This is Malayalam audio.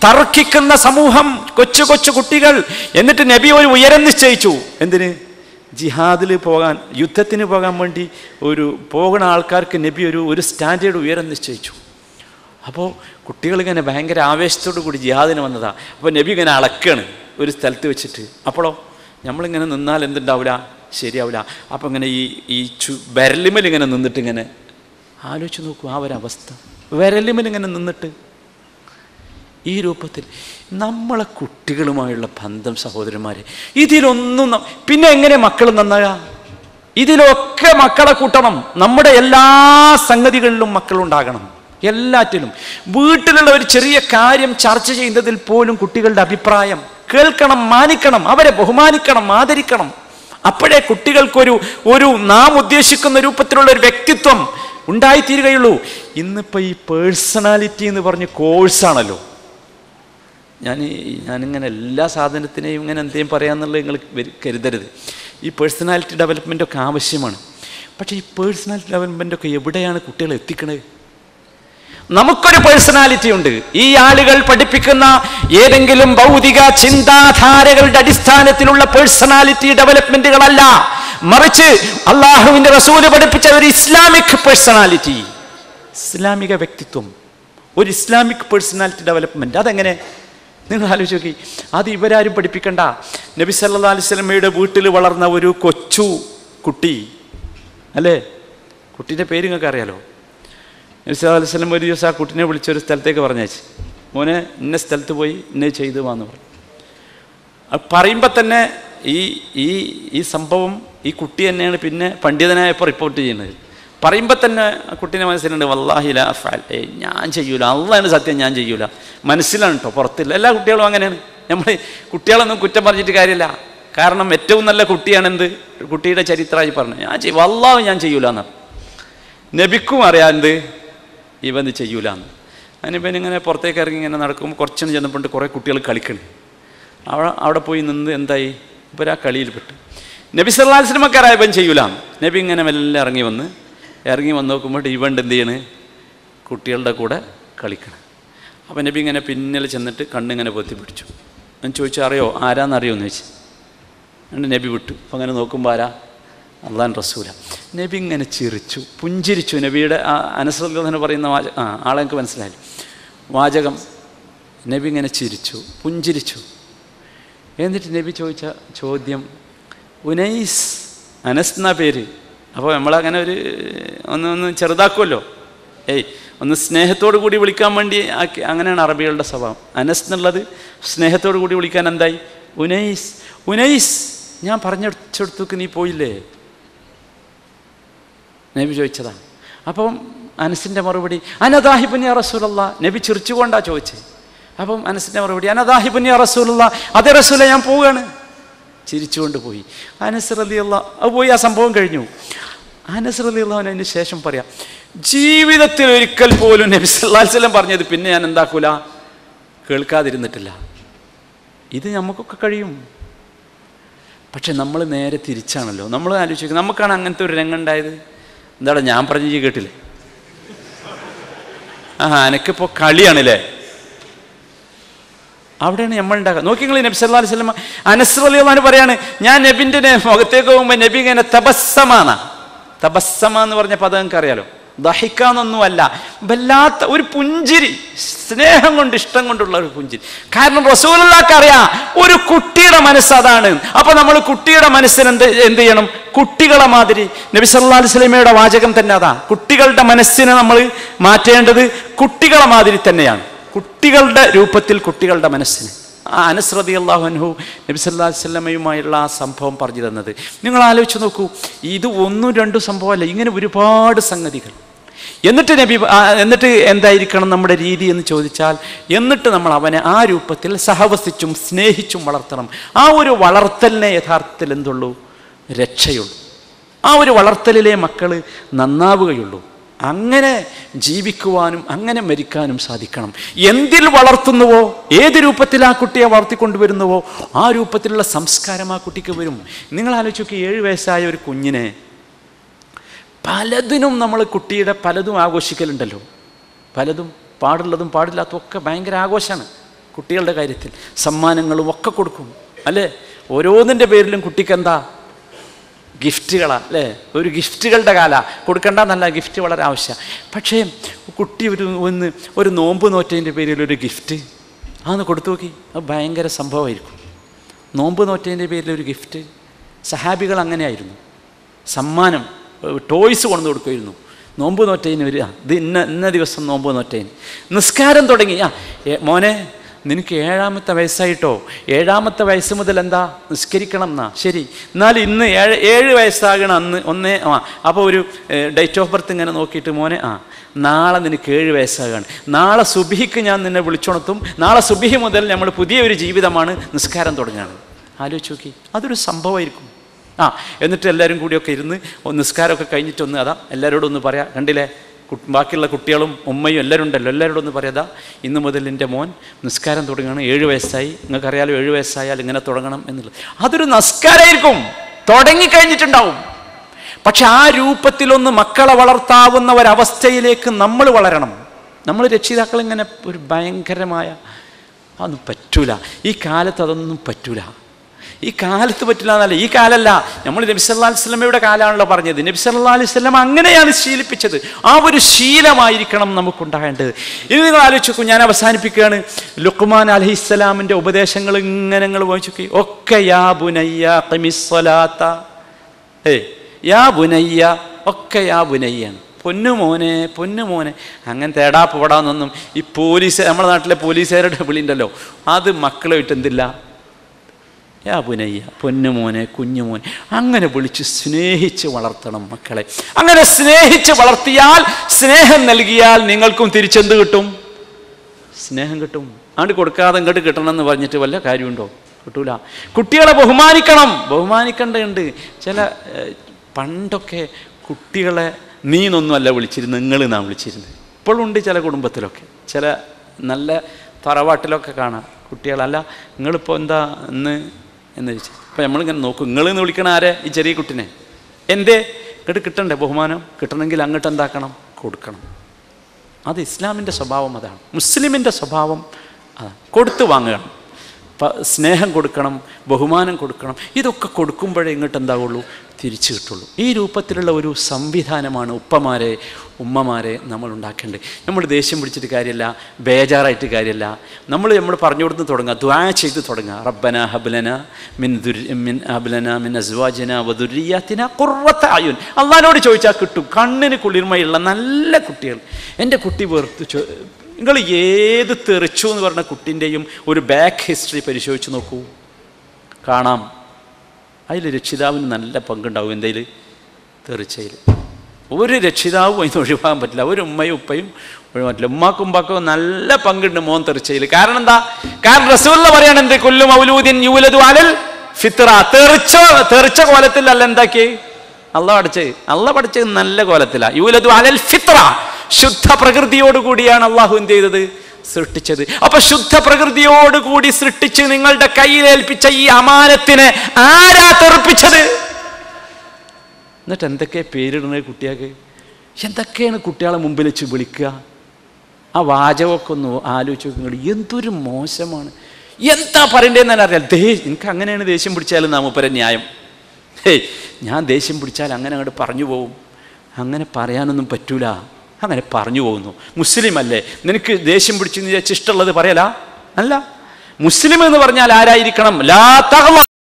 തർക്കിക്കുന്ന സമൂഹം കൊച്ചു കൊച്ചു കുട്ടികൾ എന്നിട്ട് നബി ഒരു ഉയരം നിശ്ചയിച്ചു എന്തിന് ജിഹാദിൽ പോകാൻ യുദ്ധത്തിന് പോകാൻ വേണ്ടി ഒരു പോകുന്ന ആൾക്കാർക്ക് നബി ഒരു ഒരു സ്റ്റാൻഡേർഡ് ഉയരം നിശ്ചയിച്ചു അപ്പോൾ കുട്ടികളിങ്ങനെ ഭയങ്കര ആവേശത്തോടു കൂടി ജിഹാദിന് വന്നതാ അപ്പോൾ നബി ഇങ്ങനെ അളക്കാണ് ഒരു സ്ഥലത്ത് വെച്ചിട്ട് അപ്പോഴോ നമ്മളിങ്ങനെ നിന്നാൽ എന്തുണ്ടാവില്ല ശരിയാവില്ല അപ്പോൾ ഇങ്ങനെ ഈ ഈ ചു വിരലിമൽ ഇങ്ങനെ നിന്നിട്ട് ഇങ്ങനെ ആലോചിച്ച് നോക്കൂ ആ ഒരവസ്ഥ വിരലിമൽ ഇങ്ങനെ നിന്നിട്ട് ഈ രൂപത്തിൽ നമ്മളെ കുട്ടികളുമായുള്ള ബന്ധം സഹോദരന്മാരെ ഇതിലൊന്നും ന- പിന്നെ എങ്ങനെ മക്കൾ നന്നാകാ ഇതിലൊക്കെ മക്കളെ കൂട്ടണം നമ്മുടെ എല്ലാ സംഗതികളിലും മക്കളുണ്ടാകണം എല്ലാറ്റിലും വീട്ടിലുള്ള ഒരു ചെറിയ കാര്യം ചർച്ച ചെയ്യുന്നതിൽ പോലും കുട്ടികളുടെ അഭിപ്രായം കേൾക്കണം മാനിക്കണം അവരെ ബഹുമാനിക്കണം ആദരിക്കണം അപ്പോഴേ കുട്ടികൾക്കൊരു ഒരു നാം ഉദ്ദേശിക്കുന്ന രൂപത്തിലുള്ള ഒരു വ്യക്തിത്വം ഉണ്ടായിത്തീരുകയുള്ളൂ ഇന്നിപ്പോൾ ഈ പേഴ്സണാലിറ്റി എന്ന് പറഞ്ഞ കോഴ്സാണല്ലോ ഞാൻ ഈ- ഞാനിങ്ങനെ എല്ലാ സാധനത്തിനെയും ഇങ്ങനെ എന്തെങ്കിലും പറയാമെന്നുള്ളത് നിങ്ങൾ വരു- കരുതരുത് ഈ പേഴ്സണാലിറ്റി ഡെവലപ്മെൻ്റ് ഒക്കെ ആവശ്യമാണ് പക്ഷേ ഈ പേഴ്സണാലിറ്റി ഡെവലപ്മെൻ്റ് ഒക്കെ എവിടെയാണ് കുട്ടികൾ എത്തിക്കണത് നമുക്കൊരു പേഴ്സണാലിറ്റി ഉണ്ട് ഈ ആളുകൾ പഠിപ്പിക്കുന്ന ഏതെങ്കിലും ഭൗതിക ചിന്താധാരകളുടെ അടിസ്ഥാനത്തിലുള്ള പേഴ്സണാലിറ്റി ഡെവലപ്മെന്റുകളല്ല മറിച്ച് അള്ളാഹുവിന്റെ റസൂല് പഠിപ്പിച്ച ഒരു ഇസ്ലാമിക് പേഴ്സണാലിറ്റി ഇസ്ലാമിക വ്യക്തിത്വം ഒരു ഇസ്ലാമിക് പേഴ്സണാലിറ്റി ഡെവലപ്മെന്റ് അതെങ്ങനെ നിങ്ങൾ ആലോചിച്ച് നോക്കി അത് ഇവരാരും പഠിപ്പിക്കണ്ട നബി സല്ലാ അലൈഹി സ്വലമയുടെ വീട്ടിൽ വളർന്ന ഒരു കൊച്ചു കുട്ടി അല്ലേ കുട്ടീൻ്റെ പേര് നിങ്ങൾക്ക് അറിയാലോ നബി സല്ലല്ലാഹു അലൈഹി വസല്ലം ഒരു ദിവസം ആ കുട്ടിനെ വിളിച്ച് ഒരു സ്ഥലത്തേക്ക് പറഞ്ഞയച്ചു മോനെ ഇന്ന സ്ഥലത്ത് പോയി ഇന്ന ചെയ്തു വാന്ന് പറഞ്ഞു അത് പറയുമ്പോൾ തന്നെ ഈ ഈ ഈ സംഭവം ഈ കുട്ടി തന്നെയാണ് പിന്നെ പണ്ഡിതനായപ്പോൾ റിപ്പോർട്ട് ചെയ്യുന്നത് പറയുമ്പോൾ തന്നെ ആ കുട്ടീനെ മനസ്സിലുണ്ട് വല്ലാഹില ഫാൽ ഏ ഞാൻ ചെയ്യൂല അള്ളാണ് സത്യം ഞാൻ ചെയ്യൂല മനസ്സിലാണ് കേട്ടോ പുറത്തില്ല എല്ലാ കുട്ടികളും അങ്ങനെയാണ് നമ്മൾ കുട്ടികളൊന്നും കുറ്റം പറഞ്ഞിട്ട് കാര്യമില്ല കാരണം ഏറ്റവും നല്ല കുട്ടിയാണ് എന്ത് കുട്ടിയുടെ ചരിത്രമായി പറഞ്ഞു ഞാൻ ചെയ്യും വല്ലാവ് ഞാൻ ചെയ്യൂല എന്നാണ് നബിക്കും അറിയാം എന്ത് ഇവൻ ഇത് ചെയ്യൂലെന്ന് അതിനിപ്പം ഇങ്ങനെ പുറത്തേക്ക് ഇറങ്ങി ഇങ്ങനെ നടക്കുമ്പോൾ കുറച്ചൊന്ന് ചെന്നപ്പോണ്ട് കുറേ കുട്ടികൾ കളിക്കണം അവിടെ അവിടെ പോയി നിന്ന് എന്തായി ഇവർ ആ കളിയിൽപ്പെട്ടു നബി സല്ലാ സിനിമക്കാരായ ഇവൻ ചെയ്യൂലാന്ന് നബി ഇങ്ങനെ മെല്ലെ ഇറങ്ങി വന്ന് ഇറങ്ങി വന്ന് നോക്കുമ്പോൾ ഇവൻ എന്ത് ചെയ്യണ് കുട്ടികളുടെ കൂടെ കളിക്കണം അപ്പം നബി ഇങ്ങനെ പിന്നിൽ ചെന്നിട്ട് കണ്ണിങ്ങനെ പൊത്തി പിടിച്ചു ഞാൻ ചോദിച്ചു അറിയോ ആരാന്നറിയോ എന്ന് ചോദിച്ചു എന്നിട്ട് നബി വിട്ടു അപ്പം അങ്ങനെ നോക്കുമ്പോൾ ആരാ അള്ളാൻ റസൂല നബി ഇങ്ങനെ ചിരിച്ചു പുഞ്ചിരിച്ചു നബിയുടെ ആ അനസ്രദ്ദ പറയുന്ന വാച ആ ആളെ എനിക്ക് മനസ്സിലായി വാചകം നബി ഇങ്ങനെ ചിരിച്ചു പുഞ്ചിരിച്ചു എന്നിട്ട് നബി ചോദിച്ച ചോദ്യം ഉനൈസ് അനസ് എന്നാ പേര് അപ്പോൾ നമ്മളങ്ങനെ ഒരു ഒന്ന് ഒന്ന് ചെറുതാക്കുമല്ലോ ഏയ് ഒന്ന് സ്നേഹത്തോടു കൂടി വിളിക്കാൻ വേണ്ടി ആക്കി അങ്ങനെയാണ് അറബികളുടെ സ്വഭാവം അനസ് എന്നുള്ളത് സ്നേഹത്തോടു കൂടി വിളിക്കാൻ എന്തായി ഉനൈസ് ഉനൈസ് ഞാൻ പറഞ്ഞെടുത്തെടുത്തേക്ക് നീ പോയില്ലേ നബി ചോദിച്ചതാണ് അപ്പം അനസിൻ്റെ മറുപടി അനദാഹിബുന്യ റസൂലല്ല നബി ചിരിച്ചുകൊണ്ടാ ചോദിച്ചത് അപ്പം അനസിൻ്റെ മറുപടി അനദാഹിബുന്യ റസൂലല്ല അതേ റസൂല ഞാൻ പോവുകയാണ് ചിരിച്ചുകൊണ്ട് പോയി അനസ് റലിയുള്ള അത് പോയി ആ സംഭവം കഴിഞ്ഞു അനസ് റലിയുള്ളവൻ അതിന് ശേഷം പറയാം ജീവിതത്തിൽ ഒരിക്കൽ പോലും നബി സല്ലല്ലാഹു അലൈഹി വസല്ലം പറഞ്ഞത് പിന്നെ ഞാൻ എന്താക്കൂല കേൾക്കാതിരുന്നിട്ടില്ല ഇത് നമുക്കൊക്കെ കഴിയും പക്ഷെ നമ്മൾ നേരെ തിരിച്ചാണല്ലോ നമ്മൾ ആലോചിക്കുക നമുക്കാണ് അങ്ങനത്തെ ഒരു രംഗം ഉണ്ടായത് എന്താടാ ഞാൻ പറഞ്ഞ ഈ കേട്ടില്ലേ ആ എനക്കിപ്പോൾ കളിയാണല്ലേ അവിടെയാണ് നമ്മൾ ഉണ്ടാക്കുക നോക്കി നിങ്ങൾ നബി സല്ലാ അലൈഹി സ്വലം അനസ് അലിയാണ് പറയാണ് ഞാൻ നബിൻ്റെ മുഖത്തേക്ക് പോകുമ്പോൾ നബി ഇങ്ങനെ തപസ്സമാണ് തപസ്സമ എന്ന് പറഞ്ഞ പദം നിങ്ങൾക്ക് അറിയാലോ ദഹിക്കാന്നൊന്നുമല്ല വല്ലാത്ത ഒരു പുഞ്ചിരി സ്നേഹം കൊണ്ട് ഇഷ്ടം കൊണ്ടുള്ള ഒരു പുഞ്ചിരി കാരണം റസൂലുള്ളാക്ക് അറിയാം ഒരു കുട്ടിയുടെ മനസ്സ് അതാണ് അപ്പൊ നമ്മൾ കുട്ടിയുടെ മനസ്സിന് എന്ത് എന്ത് ചെയ്യണം കുട്ടികളെ മാതിരി നബി സല്ലാ അലൈഹി സ്വലമയുടെ വാചകം തന്നെ അതാ കുട്ടികളുടെ മനസ്സിനെ നമ്മൾ മാറ്റേണ്ടത് കുട്ടികളെ മാതിരി തന്നെയാണ് കുട്ടികളുടെ രൂപത്തിൽ കുട്ടികളുടെ മനസ്സിന് ആ അനസ്രതി അള്ളാഹുൻഹു നബി സല്ലാ വല്ലമയുമായുള്ള ആ സംഭവം പറഞ്ഞു തന്നത് നിങ്ങൾ ആലോചിച്ച് നോക്കൂ ഇത് ഒന്നും രണ്ടും സംഭവമല്ല ഇങ്ങനെ ഒരുപാട് സംഗതികൾ എന്നിട്ട് നബി ആ, എന്നിട്ട് എന്തായിരിക്കണം നമ്മുടെ രീതി എന്ന് ചോദിച്ചാൽ എന്നിട്ട് നമ്മൾ അവനെ ആ രൂപത്തിൽ സഹവസിച്ചും സ്നേഹിച്ചും വളർത്തണം ആ ഒരു വളർത്തലിനെ യഥാർത്ഥത്തിൽ എന്തുള്ളൂ രക്ഷയുള്ളൂ ആ ഒരു വളർത്തലിലെ മക്കൾ നന്നാവുകയുള്ളൂ അങ്ങനെ ജീവിക്കുവാനും അങ്ങനെ മരിക്കാനും സാധിക്കണം എന്തിൽ വളർത്തുന്നുവോ ഏത് രൂപത്തിൽ ആ കുട്ടിയെ വളർത്തിക്കൊണ്ടുവരുന്നുവോ ആ രൂപത്തിലുള്ള സംസ്കാരം ആ കുട്ടിക്ക് വരും നിങ്ങൾ ആലോചിച്ച് നോക്കി ഏഴ് വയസ്സായ ഒരു കുഞ്ഞിനെ പലതിനും നമ്മൾ കുട്ടിയുടെ പലതും ആഘോഷിക്കലുണ്ടല്ലോ പലതും പാടുള്ളതും പാടില്ലാത്തതും ഒക്കെ ഭയങ്കര ആഘോഷമാണ് കുട്ടികളുടെ കാര്യത്തിൽ സമ്മാനങ്ങളും ഒക്കെ കൊടുക്കും അല്ലേ ഓരോന്നിൻ്റെ പേരിലും കുട്ടിക്ക് എന്താ ഗിഫ്റ്റുകളാ അല്ലേ ഒരു ഗിഫ്റ്റുകളുടെ കാല കൊടുക്കണ്ട എന്നല്ല ഗിഫ്റ്റ് വളരെ ആവശ്യമാണ് പക്ഷേ കുട്ടി ഒരു ഒന്ന് ഒരു നോമ്പ് നോറ്റതിൻ്റെ പേരിൽ ഒരു ഗിഫ്റ്റ് അതൊന്ന് കൊടുത്തു നോക്കി അത് ഭയങ്കര സംഭവമായിരിക്കും നോമ്പ് നോറ്റതിൻ്റെ പേരിൽ ഒരു ഗിഫ്റ്റ് സഹാബികൾ അങ്ങനെയായിരുന്നു സമ്മാനം ടോയ്സ് കൊണ്ടു കൊടുക്കുമായിരുന്നു നോമ്പ് നോറ്റതിന് ഒരു ആ, ഇത് ഇന്ന ഇന്ന ദിവസം നോമ്പ് നോറ്റതിന് നിസ്കാരം തുടങ്ങി ആ ഏ, മോനെ നിനക്ക് ഏഴാമത്തെ വയസ്സായിട്ടോ ഏഴാമത്തെ വയസ്സ് മുതൽ എന്താ നിസ്കരിക്കണം എന്നാ ശരി എന്നാൽ ഇന്ന് ഏഴ് ഏഴ് വയസ്സാകണം അന്ന് ഒന്നേ ആ അപ്പോൾ ഒരു ഡേറ്റ് ഓഫ് ബർത്ത് ഇങ്ങനെ നോക്കിയിട്ട് മോനെ ആ നാളെ നിനക്ക് ഏഴ് വയസ്സാകാണ് നാളെ സുബിഹിക്ക് ഞാൻ നിന്നെ വിളിച്ചുണർത്തും നാളെ സുബിഹി മുതൽ നമ്മൾ പുതിയൊരു ജീവിതമാണ് നിസ്കാരം തുടങ്ങുകയാണ് ആലോചിച്ച് നോക്കി അതൊരു സംഭവമായിരിക്കും ആ എന്നിട്ട് എല്ലാവരും കൂടിയൊക്കെ ഇരുന്ന് ഒന്ന് നിസ്കാരമൊക്കെ കഴിഞ്ഞിട്ടൊന്ന് അതാ എല്ലാവരോടും ഒന്ന് പറയാം കണ്ടില്ലേ കു- ബാക്കിയുള്ള കുട്ടികളും ഉമ്മയും എല്ലാവരും ഉണ്ടല്ലോ എല്ലാവരോടും ഒന്ന് പറയാതാ ഇന്ന് മുതൽ എൻ്റെ മോൻ നിസ്കാരം തുടങ്ങണം ഏഴ് വയസ്സായി നിങ്ങൾക്കറിയാലോ ഏഴ് വയസ്സായാൽ ഇങ്ങനെ തുടങ്ങണം എന്നുള്ളത് അതൊരു നമസ്കാരമായിരിക്കും തുടങ്ങിക്കഴിഞ്ഞിട്ടുണ്ടാവും പക്ഷെ ആ രൂപത്തിലൊന്ന് മക്കളെ വളർത്താവുന്ന ഒരവസ്ഥയിലേക്ക് നമ്മൾ വളരണം നമ്മൾ രക്ഷിതാക്കൾ ഇങ്ങനെ ഒരു ഭയങ്കരമായ അതൊന്നും പറ്റൂല ഈ കാലത്ത് അതൊന്നും പറ്റൂല ഈ കാലത്ത് പറ്റില്ല എന്നല്ല ഈ കാലല്ല നമ്മൾ നബി സല്ലാ വസ്ലമയുടെ കാലമാണല്ലോ പറഞ്ഞത് നബി സല്ലാ അലൈഹി സ്വലം അങ്ങനെയാണ് ശീലിപ്പിച്ചത് ആ ഒരു ശീലമായിരിക്കണം നമുക്കുണ്ടാകേണ്ടത് ഇനി നിങ്ങൾ ആലോചിച്ച് നോക്കൂ ഞാൻ അവസാനിപ്പിക്കുകയാണ് ലുക്മാൻ അലഹിസ്സലാമിൻ്റെ ഉപദേശങ്ങൾ ഇങ്ങനെ നിങ്ങൾ വായിച്ചു ഒക്കെ യാ ബുനയ്യ ഖമിസ്സലാത്ത ഏ യാ ബുനയ്യ ഒക്കെ യാ ബുനയ്യാണ് പൊന്നു മോനെ പൊന്നു മോനെ അങ്ങനെ തേടാ പോടാന്നൊന്നും ഈ പോലീസ് നമ്മുടെ നാട്ടിലെ പോലീസുകാരുടെ വിളിയുണ്ടല്ലോ അത് മക്കളായിട്ട് എന്തില്ല യാ പുനയ്യ പൊന്നുമോനെ കുഞ്ഞുമോനെ അങ്ങനെ വിളിച്ച് സ്നേഹിച്ച് വളർത്തണം മക്കളെ അങ്ങനെ സ്നേഹിച്ച് വളർത്തിയാൽ സ്നേഹം നൽകിയാൽ നിങ്ങൾക്കും തിരിച്ചെന്ത് കിട്ടും സ്നേഹം കിട്ടും ആണ്ട് കൊടുക്കാതെ ഇങ്ങോട്ട് കിട്ടണം എന്ന് പറഞ്ഞിട്ട് വല്ല കാര്യമുണ്ടോ കിട്ടൂല കുട്ടികളെ ബഹുമാനിക്കണം ബഹുമാനിക്കേണ്ടതുണ്ട് ചില ഏഹ്, പണ്ടൊക്കെ കുട്ടികളെ നീ എന്നൊന്നുമല്ല വിളിച്ചിരുന്നത് നിങ്ങൾ നാം വിളിച്ചിരുന്നത് ഇപ്പോഴുണ്ട് ചില കുടുംബത്തിലൊക്കെ ചില നല്ല തറവാട്ടിലൊക്കെ കാണാം കുട്ടികളല്ല നിങ്ങളിപ്പോൾ എന്താ ഇന്ന് എന്ന് ചോദിച്ചു അപ്പോൾ നമ്മളിങ്ങനെ നോക്കും നിങ്ങൾ എന്ന് വിളിക്കണ ആരെ ഈ ചെറിയ കുട്ടിനെ എന്തേ ഇങ്ങോട്ട് കിട്ടണ്ടേ ബഹുമാനം കിട്ടണമെങ്കിൽ അങ്ങോട്ട് എന്താക്കണം കൊടുക്കണം അത് ഇസ്ലാമിൻ്റെ സ്വഭാവം അതാണ് മുസ്ലിമിൻ്റെ സ്വഭാവം അതാണ് കൊടുത്തു വാങ്ങണം പ- സ്നേഹം കൊടുക്കണം ബഹുമാനം കൊടുക്കണം ഇതൊക്കെ കൊടുക്കുമ്പോഴേ ഇങ്ങോട്ട് എന്താവുള്ളൂ തിരിച്ചു കിട്ടുള്ളൂ ഈ രൂപത്തിലുള്ള ഒരു സംവിധാനമാണ് ഉപ്പമാരെ ഉമ്മമാരെ നമ്മൾ ഉണ്ടാക്കേണ്ടത് നമ്മൾ ദേഷ്യം പിടിച്ചിട്ട് കാര്യമില്ല ബേജാറായിട്ട് കാര്യമില്ല നമ്മൾ നമ്മൾ പറഞ്ഞു കൊടുത്ത് തുടങ്ങുക ദ്വാ ചെയ്ത് തുടങ്ങുക റബ്ബന ഹബ്ലന മിൻ ദുർ മിൻ ഹബ്ലന മിൻ അസ്വാജന വദുരിയാത്തിന ഖുർറത്ത അയുൻ അള്ളഹാനോട് ചോദിച്ചാൽ കിട്ടും കണ്ണിന് കുളിർമയുള്ള നല്ല കുട്ടികൾ എൻ്റെ കുട്ടി വെറുത്ത് ചോ നിങ്ങൾ ഏത് തെറിച്ചു എന്ന് പറഞ്ഞ കുട്ടിൻ്റെയും ഒരു ബാക്ക് ഹിസ്റ്ററി പരിശോധിച്ച് നോക്കൂ കാണാം അതിൽ രക്ഷിതാവിന് നല്ല പങ്കുണ്ടാവും എന്തേലും തെറിച്ചയിൽ ഒരു രക്ഷിതാവും അതിന് ഒഴിവാകാൻ പറ്റില്ല ഒരു ഉമ്മയും ഉപ്പയും ഒഴിവാൻ പറ്റില്ല ഉമ്മാക്കും ഉമ്പാക്കും നല്ല പങ്കുണ്ട് മോൻ തെറിച്ചയിൽ കാരണം എന്താ കാരണം റസൂല്ല പറയാണ് എന്ത് കൊല്ലു മൗലൂദിൻ യൂലതു അലൽ ഫിത്ര തെറിച്ച തെറിച്ച കോലത്തിൽ അല്ല എന്താക്കി അള്ള പഠിച്ച് അള്ള പഠിച്ചത് നല്ല കോലത്തിലാ യൂലതു അലൽ ഫിത്ര ശുദ്ധ പ്രകൃതിയോട് കൂടിയാണ് അള്ളാഹു എന്ത് ചെയ്തത് സൃഷ്ടിച്ചത് അപ്പൊ ശുദ്ധ പ്രകൃതിയോട് കൂടി സൃഷ്ടിച്ച് നിങ്ങളുടെ കയ്യിലേൽപ്പിച്ച ഈ അമാനത്തിനെ ആരാ തെറിപ്പിച്ചത് എന്നിട്ട് എന്തൊക്കെ പേരിടുന്നത് കുട്ടികൾക്ക് എന്തൊക്കെയാണ് കുട്ടികളെ മുമ്പിൽ വെച്ച് വിളിക്കുക ആ വാചകമൊക്കെ ഒന്ന് ആലോചിച്ച് നോക്കുക എന്തൊരു മോശമാണ് എന്താ പറയണ്ടേന്ന് തന്നെ അറിയാം ദേ എനിക്ക് അങ്ങനെയാണ് ദേഷ്യം പിടിച്ചാലും നാമപ്പര ന്യായം ഹേയ് ഞാൻ ദേഷ്യം പിടിച്ചാൽ അങ്ങനെ അങ്ങോട്ട് പറഞ്ഞു പോവും അങ്ങനെ പറയാനൊന്നും പറ്റൂല അങ്ങനെ പറഞ്ഞു പോകുന്നു മുസ്ലിം അല്ലേ നിനക്ക് ദേഷ്യം പിടിച്ച് നീ ഇഷ്ടമുള്ളത് പറയലാ അല്ല മുസ്ലിം എന്ന് പറഞ്ഞാൽ ആരായിരിക്കണം ലാ തഗ്ള